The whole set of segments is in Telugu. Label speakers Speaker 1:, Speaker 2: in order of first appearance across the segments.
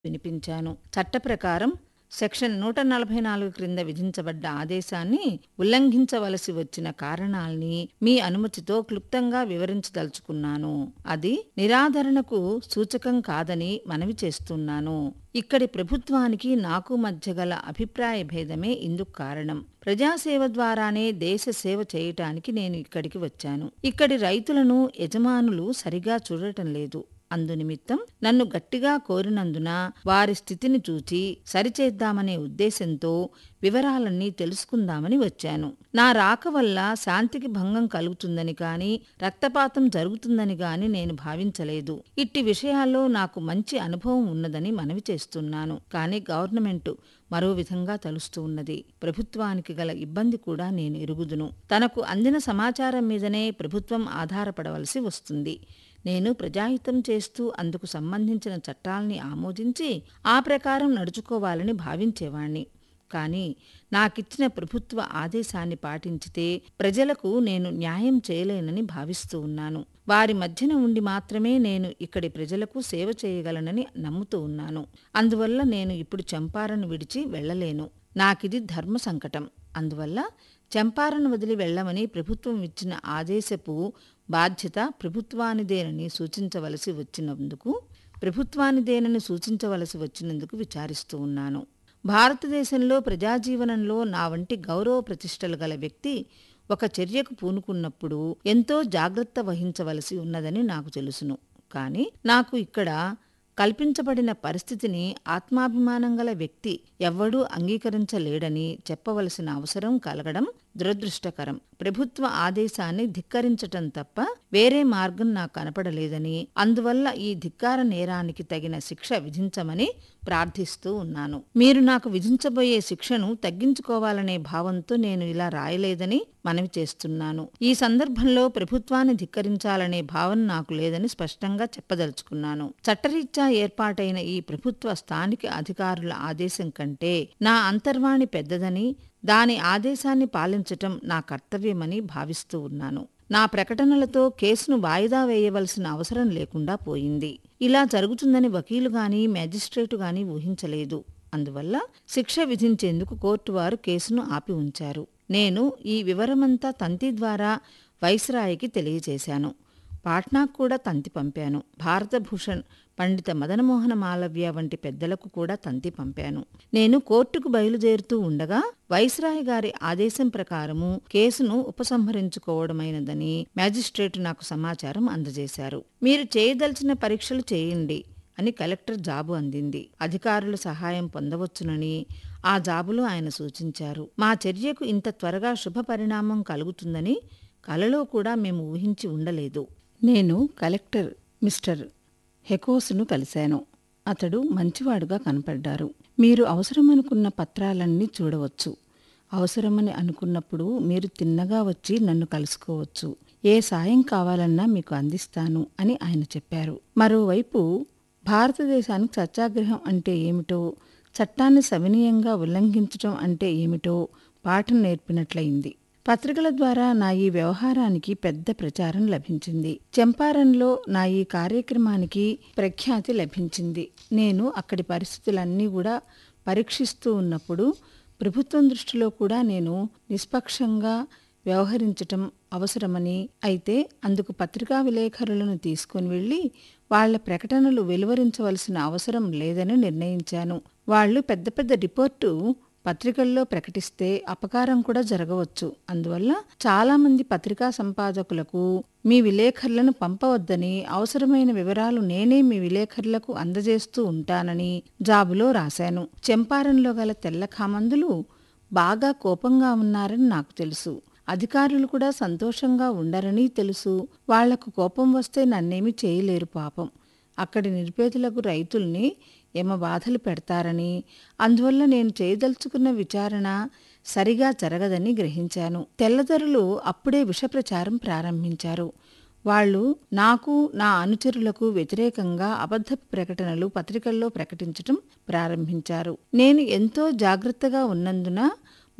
Speaker 1: వినిపించాను చట్ట ప్రకారం సెక్షన్ నూట నలభై నాలుగు క్రింద విధించబడ్డ ఆదేశాన్ని ఉల్లంఘించవలసి వచ్చిన కారణాల్ని మీ అనుమతితో క్లుప్తంగా వివరించదలుచుకున్నాను అది నిరాదరణకు సూచకం కాదని మనవి చేస్తున్నాను ఇక్కడి ప్రభుత్వానికి నాకు మధ్య గల అభిప్రాయ భేదమే ఇందుకు కారణం ప్రజాసేవ ద్వారానే దేశ సేవ చేయటానికి నేను ఇక్కడికి వచ్చాను ఇక్కడి రైతులను యజమానులు సరిగా చూడటం లేదు అందునిమిత్తం నన్ను గట్టిగా కోరినందున వారి స్థితిని చూచి సరిచేద్దామనే ఉద్దేశంతో వివరాలన్నీ తెలుసుకుందామని వచ్చాను నా రాక వల్ల శాంతికి భంగం కలుగుతుందని కాని రక్తపాతం జరుగుతుందని గాని నేను భావించలేదు ఇట్టి విషయాల్లో నాకు మంచి అనుభవం ఉన్నదని మనవి చేస్తున్నాను కానీ గవర్నమెంటు మరో విధంగా తలుస్తూ ఉన్నది ప్రభుత్వానికి గల ఇబ్బంది కూడా నేను ఎరుగుదును తనకు అందిన సమాచారం మీదనే ప్రభుత్వం ఆధారపడవలసి వస్తుంది నేను ప్రజాహితం చేస్తూ అందుకు సంబంధించిన చట్టాల్ని ఆమోదించి ఆ ప్రకారం నడుచుకోవాలని భావించేవాణ్ణి కానీ నాకిచ్చిన ప్రభుత్వ ఆదేశాన్ని పాటించితే ప్రజలకు నేను న్యాయం చేయలేనని భావిస్తూ ఉన్నాను వారి మధ్యన ఉండి మాత్రమే నేను ఇక్కడి ప్రజలకు సేవ చేయగలనని నమ్ముతూ ఉన్నాను అందువల్ల నేను ఇప్పుడు చంపారను విడిచి వెళ్ళలేను నాకిది ధర్మ సంకటం అందువల్ల చంపారను వదిలి వెళ్ళమని ప్రభుత్వం ఇచ్చిన ఆదేశపు బాధ్యత ప్రభుత్వానిదేనని సూచించవలసి వచ్చినందుకు ప్రభుత్వానిదేనని సూచించవలసి వచ్చినందుకు విచారిస్తూ ఉన్నాను భారతదేశంలో ప్రజాజీవనంలో నా వంటి గౌరవ ప్రతిష్టలు గల వ్యక్తి ఒక చర్యకు పూనుకున్నప్పుడు ఎంతో జాగ్రత్త వహించవలసి ఉన్నదని నాకు తెలుసును కానీ నాకు ఇక్కడ కల్పించబడిన పరిస్థితిని ఆత్మాభిమానం గల వ్యక్తి ఎవ్వడూ అంగీకరించలేడని చెప్పవలసిన అవసరం కలగడం దురదృష్టకరం ప్రభుత్వ ఆదేశాన్ని ధిక్కరించటం తప్ప వేరే మార్గం నాకు కనపడలేదని అందువల్ల ఈ ధిక్కార నేరానికి తగిన శిక్ష విధించమని ప్రార్థిస్తూ ఉన్నాను మీరు నాకు విధించబోయే శిక్షను తగ్గించుకోవాలనే భావంతో నేను ఇలా రాయలేదని మనవి చేస్తున్నాను ఈ సందర్భంలో ప్రభుత్వాన్ని ధిక్కరించాలనే భావన నాకు లేదని స్పష్టంగా చెప్పదలుచుకున్నాను చట్టరీత్యా ఏర్పాటైన ఈ ప్రభుత్వ స్థానిక అధికారుల ఆదేశం కంటే నా అంతర్వాణి పెద్దదని దాని ఆదేశాన్ని పాలించటం నా కర్తవ్యమని భావిస్తూ ఉన్నాను నా ప్రకటనలతో కేసును వాయిదా వేయవలసిన అవసరం లేకుండా పోయింది ఇలా జరుగుతుందని వకీలు గాని మేజిస్ట్రేటు గాని ఊహించలేదు అందువల్ల శిక్ష విధించేందుకు కోర్టు వారు కేసును ఆపి ఉంచారు నేను ఈ వివరమంతా తంతి ద్వారా వైస్రాయికి తెలియజేశాను పాట్నాకు కూడా తంతి పంపాను భారతభూషణ్ పండిత మదనమోహన మాలవ్య వంటి పెద్దలకు కూడా తంతి పంపాను నేను కోర్టుకు బయలుదేరుతూ ఉండగా వైస్రాయ్ గారి ఆదేశం ప్రకారము కేసును ఉపసంహరించుకోవడమైనదని మ్యాజిస్ట్రేటు నాకు సమాచారం అందజేశారు మీరు చేయదలిచిన పరీక్షలు చేయండి అని కలెక్టర్ జాబు అందింది అధికారుల సహాయం పొందవచ్చునని ఆ జాబులో ఆయన సూచించారు మా చర్యకు ఇంత త్వరగా శుభ పరిణామం కలుగుతుందని కలలో కూడా మేము ఊహించి ఉండలేదు నేను కలెక్టర్ మిస్టర్ హెకోస్ను కలిశాను అతడు మంచివాడుగా కనపడ్డారు మీరు అవసరమనుకున్న పత్రాలన్నీ చూడవచ్చు అవసరమని అనుకున్నప్పుడు మీరు తిన్నగా వచ్చి నన్ను కలుసుకోవచ్చు ఏ సాయం కావాలన్నా మీకు అందిస్తాను అని ఆయన చెప్పారు మరోవైపు భారతదేశానికి సత్యాగ్రహం అంటే ఏమిటో చట్టాన్ని సవినీయంగా ఉల్లంఘించటం అంటే ఏమిటో పాఠం నేర్పినట్లయింది పత్రికల ద్వారా నా ఈ వ్యవహారానికి పెద్ద ప్రచారం లభించింది చంపారంలో నా ఈ కార్యక్రమానికి ప్రఖ్యాతి లభించింది నేను అక్కడి పరిస్థితులన్నీ కూడా పరీక్షిస్తూ ఉన్నప్పుడు ప్రభుత్వం దృష్టిలో కూడా నేను నిష్పక్షంగా వ్యవహరించటం అవసరమని అయితే అందుకు పత్రికా విలేకరులను తీసుకుని వెళ్ళి వాళ్ల ప్రకటనలు వెలువరించవలసిన అవసరం లేదని నిర్ణయించాను వాళ్ళు పెద్ద పెద్ద రిపోర్టు పత్రికల్లో ప్రకటిస్తే అపకారం కూడా జరగవచ్చు అందువల్ల చాలా మంది పత్రికా సంపాదకులకు మీ విలేకరులను పంపవద్దని అవసరమైన వివరాలు నేనే మీ విలేకరులకు అందజేస్తూ ఉంటానని జాబులో రాశాను చెంపారంలో గల తెల్ల ఖామందులు బాగా కోపంగా ఉన్నారని నాకు తెలుసు అధికారులు కూడా సంతోషంగా ఉండరని తెలుసు వాళ్లకు కోపం వస్తే నన్నేమి చేయలేరు పాపం అక్కడి నిరుపేదలకు రైతుల్ని యమ బాధలు పెడతారని అందువల్ల నేను చేయదలుచుకున్న విచారణ సరిగా జరగదని గ్రహించాను తెల్లదొరలు అప్పుడే విషప్రచారం ప్రారంభించారు వాళ్ళు నాకు నా అనుచరులకు వ్యతిరేకంగా అబద్ధపు ప్రకటనలు పత్రికల్లో ప్రకటించటం ప్రారంభించారు నేను ఎంతో జాగ్రత్తగా ఉన్నందున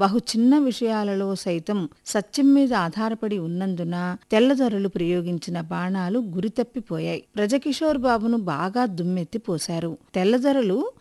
Speaker 1: బహు చిన్న విషయాలలో సైతం సత్యం మీద ఆధారపడి ఉన్నందున తెల్లదొరలు ప్రయోగించిన బాణాలు గురితప్పిపోయాయి బ్రజకిషోర్ బాబును బాగా దుమ్మెత్తి పోశారు తెల్లదొరలు